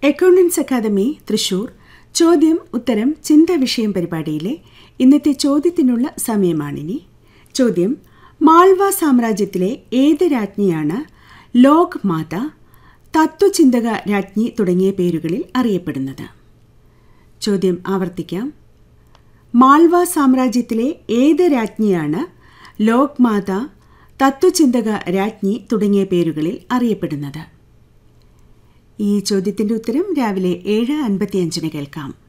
accountants academy Thrissur ചോദ്യം ഉത്തരം ചിന്ത വിഷയം പരിപാടിയിലെ ഇന്നത്തെ ചോദ്യത്തിനുള്ള സമയമാണിനി ചോദ്യം മാൾവ സാമ്രാജ്യത്തിലെ ഏത് രാജ്ഞിയാണ് ലോക് മാത തത്വചിന്തക രാജ്ഞി തുടങ്ങിയ പേരുകളിൽ അറിയപ്പെടുന്നത് ചോദ്യം ആവർത്തിക്കാം മാൾവ സാമ്രാജ്യത്തിലെ ഏത് രാജ്ഞിയാണ് ലോക് മാത തത്വചിന്തക രാജ്ഞി തുടങ്ങിയ പേരുകളിൽ അറിയപ്പെടുന്നത് ഈ ചോദ്യത്തിന്റെ ഉത്തരം രാവിലെ ഏഴ് അൻപത്തിയഞ്ചിന് കേൾക്കാം